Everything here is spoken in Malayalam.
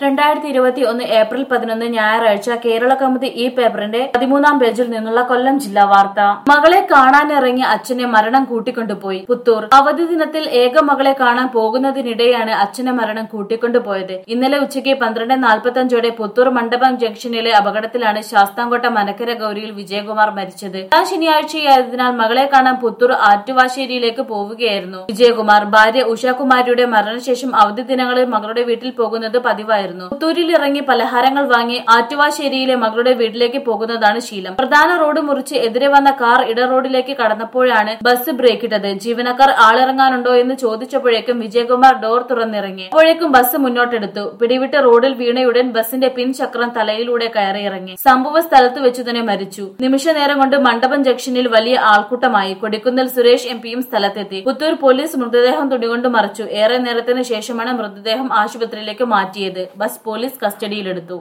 രണ്ടായിരത്തി ഇരുപത്തി ഒന്ന് ഏപ്രിൽ പതിനൊന്ന് ഞായറാഴ്ച കേരള കൗമുദി ഈ പേപ്പറിന്റെ പതിമൂന്നാം പേജിൽ നിന്നുള്ള കൊല്ലം ജില്ലാ വാർത്ത മകളെ കാണാനിറങ്ങിയ അച്ഛനെ മരണം കൂട്ടിക്കൊണ്ടുപോയി പുത്തൂർ അവധി ദിനത്തിൽ ഏക മകളെ കാണാൻ പോകുന്നതിനിടെയാണ് അച്ഛനെ മരണം കൂട്ടിക്കൊണ്ടുപോയത് ഇന്നലെ ഉച്ചയ്ക്ക് പന്ത്രണ്ട് നാൽപ്പത്തഞ്ചോടെ പുത്തൂർ മണ്ഡപം ജംഗ്ഷനിലെ അപകടത്തിലാണ് ശാസ്താംകോട്ട മനക്കര ഗൌരിയിൽ വിജയകുമാർ മരിച്ചത് ആ ശനിയാഴ്ചയായതിനാൽ മകളെ കാണാൻ പുത്തൂർ ആറ്റുവാശ്ശേരിയിലേക്ക് പോവുകയായിരുന്നു വിജയകുമാർ ഭാര്യ ഉഷാകുമാരിയുടെ മരണശേഷം അവധി ദിനങ്ങളിൽ മകളുടെ വീട്ടിൽ പോകുന്നത് പതിവായിരുന്നു പുത്തൂരിൽ ഇറങ്ങി പലഹാരങ്ങൾ വാങ്ങി ആറ്റുവാശ്ശേരിയിലെ മകളുടെ വീട്ടിലേക്ക് പോകുന്നതാണ് ശീലം പ്രധാന റോഡ് മുറിച്ച് എതിരെ വന്ന കാർ ഇട റോഡിലേക്ക് കടന്നപ്പോഴാണ് ബസ് ബ്രേക്കിട്ടത് ജീവനക്കാർ ആളിറങ്ങാനുണ്ടോ എന്ന് ചോദിച്ചപ്പോഴേക്കും വിജയകുമാർ ഡോർ തുറന്നിറങ്ങി അപ്പോഴേക്കും ബസ് മുന്നോട്ടെടുത്തു പിടിവിട്ട് റോഡിൽ വീണയുടൻ ബസിന്റെ പിൻചക്രം തലയിലൂടെ കയറിയിറങ്ങി സംഭവ സ്ഥലത്ത് വെച്ചു തന്നെ മരിച്ചു നിമിഷ നേരം കൊണ്ട് മണ്ഡപം ജംഗ്ഷനിൽ വലിയ ആൾക്കൂട്ടമായി കൊടിക്കുന്നിൽ സുരേഷ് എം പിയും സ്ഥലത്തെത്തി പുത്തൂർ പോലീസ് മൃതദേഹം തുണികൊണ്ട് മറച്ചു ഏറെ നേരത്തിന് ശേഷമാണ് മൃതദേഹം ആശുപത്രിയിലേക്ക് മാറ്റിയത് ബസ് പോലീസ് കസ്റ്റഡിയിലെടുത്തു